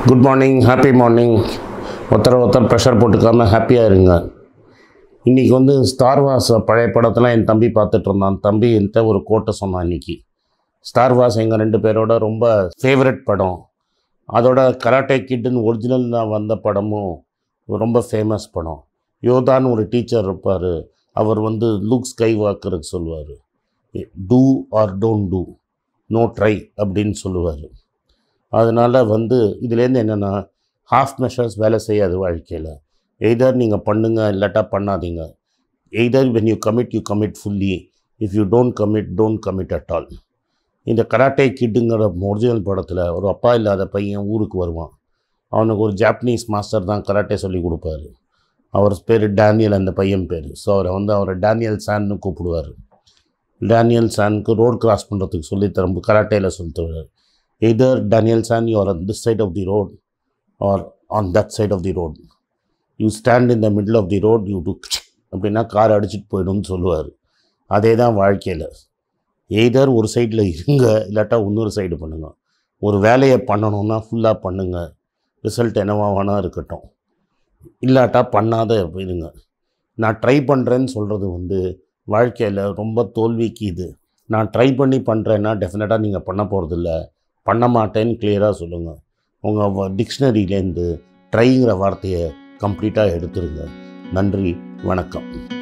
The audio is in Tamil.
குட் மார்னிங் ஹாப்பி மார்னிங் ஒருத்தர் ஒருத்தர் ப்ரெஷர் போட்டுக்காம ஹாப்பியாக இருங்க இன்றைக்கி வந்து ஸ்டார் வாஸ் பழைய படத்தெல்லாம் என் தம்பி பார்த்துட்டு இருந்தான் தம்பி என்கிட்ட ஒரு கோட்டை சொன்னான் இன்னைக்கு ஸ்டார் வாஸ் எங்கள் ரெண்டு பேரோட ரொம்ப ஃபேவரட் படம் அதோட கராட்டே கிட்டுன்னு ஒரிஜினலாக வந்த படமும் ரொம்ப ஃபேமஸ் படம் யோதான்னு ஒரு டீச்சர் இருப்பார் அவர் வந்து லுக் ஸ்கை வாக்கருக்கு சொல்லுவார் do or don't do no try அப்படின்னு சொல்லுவார் அதனால் வந்து இதுலேருந்து என்னென்னா ஹாஃப் மெஷர்ஸ் வேலை செய்யாது வாழ்க்கையில் எய்தர் நீங்கள் பண்ணுங்க இல்லாட்டா பண்ணாதீங்க either when you commit you commit fully if you don't commit don't commit at all இந்த கராட்டே கிட்டுங்கிற ஒரிஜினல் படத்தில் ஒரு அப்பா இல்லாத பையன் ஊருக்கு வருவான் அவனுக்கு ஒரு ஜாப்பனீஸ் மாஸ்டர் தான் கராட்டே சொல்லி கொடுப்பாரு அவர் பேர் டேனியல் அந்த பையன் பேர் ஸோ அவரை வந்து அவரை டேனியல் சான்னு கூப்பிடுவார் டேனியல் சானுக்கு ரோட் கிராஸ் பண்ணுறதுக்கு சொல்லி தரும் கராட்டேயில் சொல்லி தருவார் either Daniel san you are this side of the road or on that side of the road you stand in the middle of the road you do அப்படின்னா கார் அடிச்சிட்டு போயிடும்னு சொல்லுவார் அதே தான் வாழ்க்கையில் எய்தர் ஒரு சைடில் இருங்க இல்லாட்டா இன்னொரு சைடு பண்ணுங்கள் ஒரு வேலையை பண்ணணும்னா ஃபுல்லாக பண்ணுங்கள் ரிசல்ட் என்னவா வேணால் இருக்கட்டும் இல்லாட்டா பண்ணாத இருங்க நான் ட்ரை பண்ணுறேன்னு சொல்கிறது வந்து வாழ்க்கையில் ரொம்ப தோல்விக்கு இது நான் ட்ரை பண்ணி பண்ணுறேன்னா டெஃபினட்டாக நீங்கள் பண்ண போகிறதில்ல பண்ண மாட்டேன்னு கிளியராக சொல்லுங்கள் உங்கள் டிக்ஷனரியிலேருந்து ட்ரைங்கிற வார்த்தையை கம்ப்ளீட்டாக எடுத்துருங்க நன்றி வணக்கம்